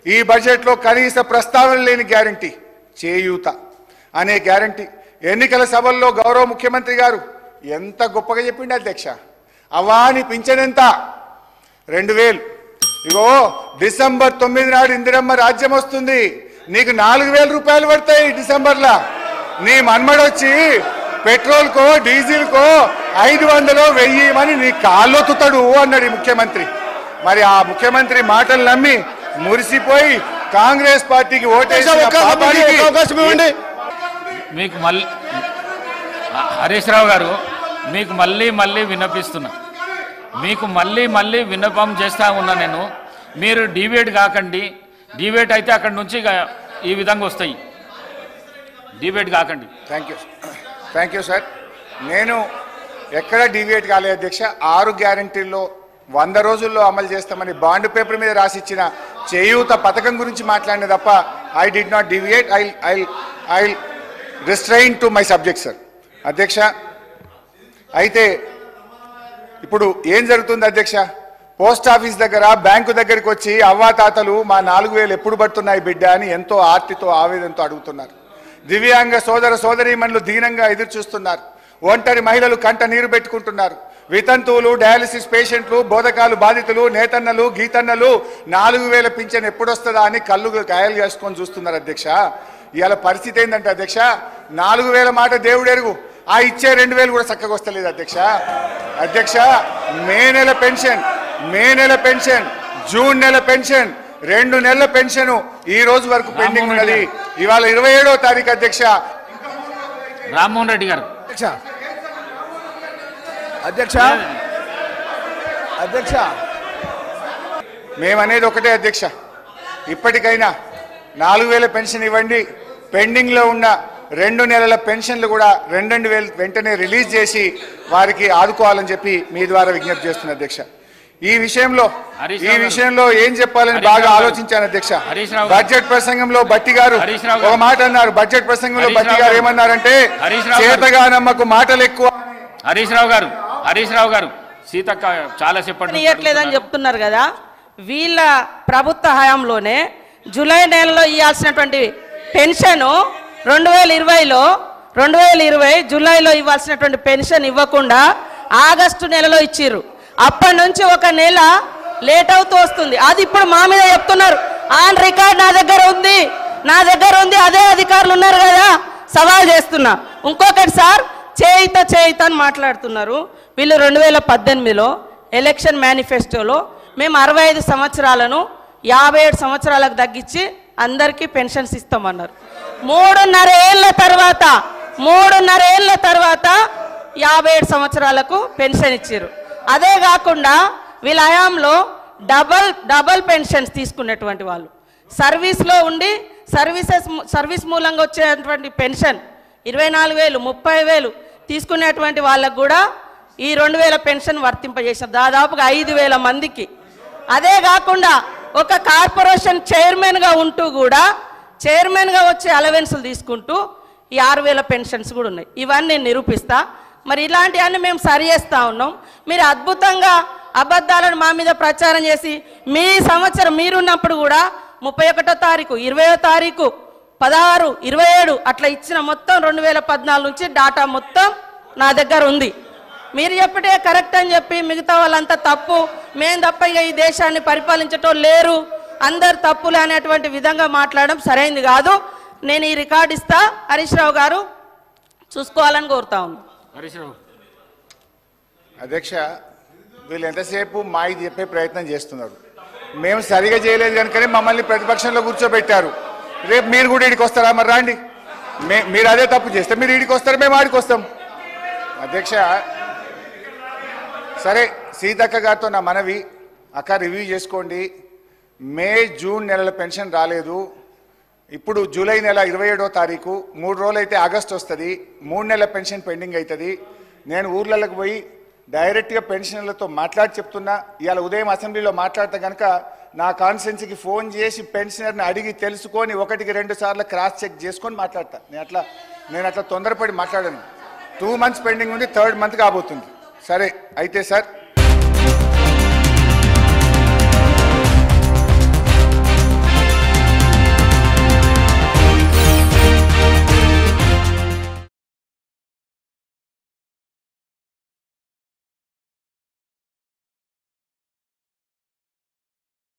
ఈ బడ్జెట్లో కనీస ప్రస్తావన లేని గ్యారంటీ చేయూత అనే గ్యారంటీ ఎన్నికల సభల్లో గౌరవ ముఖ్యమంత్రి గారు ఎంత గొప్పగా చెప్పిండు అధ్యక్ష అవాని పింఛనెంత రెండు వేలు ఇగో డిసెంబర్ తొమ్మిది నాడు ఇందిరమ్మ రాజ్యం వస్తుంది నీకు నాలుగు వేల రూపాయలు పడతాయి డిసెంబర్లో నీ మన్మడొచ్చి పెట్రోల్కో డీజిల్కో ఐదు వందలు వెయ్యి అని నీ కాళ్ళొత్తుతాడు అన్నాడు ఈ ముఖ్యమంత్రి మరి ఆ ముఖ్యమంత్రి మాటలు నమ్మి మురిసిపోయి కాంగ్రెస్ పార్టీకి ఓటేసిన పాపానికి అవకాశం ఇవ్వండి మీకు మళ్ళీ హరీష్ రావు గారు మీకు మళ్ళీ మళ్ళీ విన్నపిస్తున్నా మీకు మళ్ళీ మళ్ళీ విన్నపం చేస్తా ఉన్నా నేను మీరు డిబేట్ కాకండి డిబేట్ అయితే అక్కడి నుంచి ఇక ఈ విధంగా వస్తాయి డిబేట్ కాకండి thank you thank you sir నేను ఎక్కడ డివియేట్ కాలేదు అధ్యక్ష ఆరు గ్యారంటీల్లో వంద రోజుల్లో అమలు చేస్తామని బాండ్ పేపర్ మీద రాసిచ్చిన చేయూత పథకం గురించి మాట్లాడిన తప్ప I did not deviate I I I restrain to my subject sir అధ్యక్ష అయితే ఇప్పుడు ఏం జరుగుతుంది అధ్యక్ష పోస్ట్ ఆఫీస్ దగ్గర బ్యాంకు దగ్గరికి వచ్చి అవ్వాతాతలు మా నాలుగు వేలు ఎప్పుడు పడుతున్నాయి బిడ్డ అని ఎంతో ఆర్తితో ఆవేదనతో అడుగుతున్నారు దివ్యాంగ సోదర సోదరీమణులు దీనంగా ఎదురు చూస్తున్నారు ఒంటరి మహిళలు కంట నీరు పెట్టుకుంటున్నారు వితంతువులు డయాలసిస్ పేషెంట్లు బోధకాలు బాధితులు నేతన్నలు గీతన్నలు నాలుగు వేల పింఛన్ ఎప్పుడొస్తుందా అని కళ్ళు కాయలు చేసుకొని చూస్తున్నారు అధ్యక్ష ఇవాళ పరిస్థితి ఏంటంటే అధ్యక్ష నాలుగు వేల మాట దేవుడు ఎరుగు ఆ ఇచ్చే రెండు వేలు కూడా చక్కగా వస్తలేదు అధ్యక్ష అధ్యక్ష మే నెల పెన్షన్ మే నెల పెన్షన్ జూన్ నెల పెన్షన్ రెండు నెలల పెన్షన్ ఈ రోజు వరకు పెండింగ్ ఉన్నది ఇవాళ ఇరవై ఏడవ తారీఖు అధ్యక్ష రామ్మోహన్ రెడ్డి గారు అధ్యక్ష అధ్యక్ష అధ్యక్ష మేమనేది ఒకటే అధ్యక్ష ఇప్పటికైనా నాలుగు వేల పెన్షన్ ఇవ్వండి పెండింగ్లో ఉన్న రెండు నెలల పెన్షన్లు కూడా రెండు రెండు వేలు వెంటనే రిలీజ్ చేసి వారికి ఆదుకోవాలని చెప్పి మీ ద్వారా విజ్ఞప్తి చేస్తున్నా అధ్యక్ష ఈ విషయంలో హరీష్ ఈ రావు గారు. విషయంలో ఏం చెప్పాలని హరీష్ బాగా రావు గారు. ఆలోచించాను అధ్యక్ష హరీష్ రావు గారు. బడ్జెట్ ప్రసంగంలో బట్టి గారు హరీష్ రావు ఒక గారు. మాట అన్నారు బడ్జెట్ ప్రసంగంలో హరీష్ బట్టి రావు గారు గారు. ఏమన్నారంటే హరీష్ రావు గారు. చేతగానమ్మకు మాటలు ఎక్కువ హరీష్ రావు గారు హరీష్ రావు గారు సీతక్క చాలా చెప్పండి ఇవ్వట్లేదని చెప్తున్నారు కదా వీళ్ళ ప్రభుత్వ హయాంలోనే జూలై నెలలో ఇవ్వాల్సినటువంటి పెన్షన్ రెండు వేల ఇరవైలో రెండు వేల ఇరవై జూలైలో ఇవ్వాల్సినటువంటి పెన్షన్ ఇవ్వకుండా ఆగస్టు నెలలో ఇచ్చిర్రు అప్పటి నుంచి ఒక నెల లేట్ అవుతూ వస్తుంది అది ఇప్పుడు మా మీద చెప్తున్నారు ఆన్ రికార్డ్ నా దగ్గర ఉంది నా దగ్గర ఉంది అదే అధికారులు ఉన్నారు కదా సవాల్ చేస్తున్నా ఇంకొకటి సార్ చేయిత చేయిత అని మాట్లాడుతున్నారు వీళ్ళు రెండు వేల పద్దెనిమిదిలో ఎలక్షన్ మేనిఫెస్టోలో మేము అరవై ఐదు సంవత్సరాలను యాభై ఏడు సంవత్సరాలకు తగ్గించి అందరికీ పెన్షన్స్ ఇస్తామన్నారు మూడున్నర ఏళ్ళ తర్వాత మూడున్నర ఏళ్ళ తర్వాత యాభై ఏడు సంవత్సరాలకు పెన్షన్ ఇచ్చారు అదే కాకుండా వీళ్ళ హయాంలో డబల్ డబల్ పెన్షన్స్ తీసుకున్నటువంటి వాళ్ళు సర్వీస్లో ఉండి సర్వీసెస్ సర్వీస్ మూలంగా వచ్చేటువంటి పెన్షన్ ఇరవై నాలుగు వేలు ముప్పై వేలు తీసుకునేటువంటి వాళ్ళకు కూడా ఈ రెండు వేల పెన్షన్ వర్తింపజేసారు దాదాపుగా ఐదు వేల మందికి అదే కాకుండా ఒక కార్పొరేషన్ చైర్మన్గా ఉంటూ కూడా చైర్మన్గా వచ్చే అలవెన్సులు తీసుకుంటూ ఈ ఆరు వేల పెన్షన్స్ కూడా ఉన్నాయి ఇవన్నీ నేను నిరూపిస్తా మరి ఇలాంటివన్నీ మేము సరి చేస్తూ ఉన్నాం మీరు అద్భుతంగా అబద్ధాలను మా మీద ప్రచారం చేసి మీ సంవత్సరం మీరున్నప్పుడు కూడా ముప్పై ఒకటో తారీఖు ఇరవయో తారీఖు పదహారు ఇరవై ఏడు అట్లా ఇచ్చిన మొత్తం రెండు వేల పద్నాలుగు నుంచి డాటా మొత్తం నా దగ్గర ఉంది మీరు చెప్పటే కరెక్ట్ అని చెప్పి మిగతా వాళ్ళంతా తప్పు మేం తప్ప ఇక ఈ దేశాన్ని పరిపాలించటం లేరు అందరు తప్పులు అనేటువంటి విధంగా మాట్లాడడం సరైంది కాదు నేను ఈ రికార్డు ఇస్తా హరీష్ రావు గారు చూసుకోవాలని కోరుతా ఉన్నాను హరీష్ రావు అధ్యక్ష వీళ్ళు ఎంతసేపు మాయి చెప్పే ప్రయత్నం చేస్తున్నారు మేము సరిగా చేయలేదు కనుకనే మమ్మల్ని ప్రతిపక్షంలో కూర్చోబెట్టారు రేపు మీరు కూడా ఇడికి వస్తారా మరి రాండి మే మీరు అదే తప్పు చేస్తే మీరు ఇడికి వస్తారు మేము ఆడికి వస్తాం అధ్యక్ష సరే సీతక్క గారితో నా మనవి అక్క రివ్యూ చేసుకోండి మే జూన్ నెలల పెన్షన్ రాలేదు ఇప్పుడు జూలై నెల ఇరవై ఏడో తారీఖు మూడు రోజులు అయితే ఆగస్ట్ వస్తుంది మూడు నెలల పెన్షన్ పెండింగ్ అవుతుంది నేను ఊర్లలోకి పోయి డైరెక్ట్గా పెన్షన్లతో మాట్లాడి చెప్తున్నా ఇవాళ ఉదయం అసెంబ్లీలో మాట్లాడితే కనుక నా కాన్స్టిట్యున్సీకి ఫోన్ చేసి పెన్షనర్ని అడిగి తెలుసుకొని ఒకటికి రెండు సార్లు క్రాస్ చెక్ చేసుకొని మాట్లాడతా నేను అట్లా నేను అట్లా తొందరపడి మాట్లాడాను టూ మంత్స్ పెండింగ్ ఉంది థర్డ్ మంత్ కాబోతుంది సరే అయితే సార్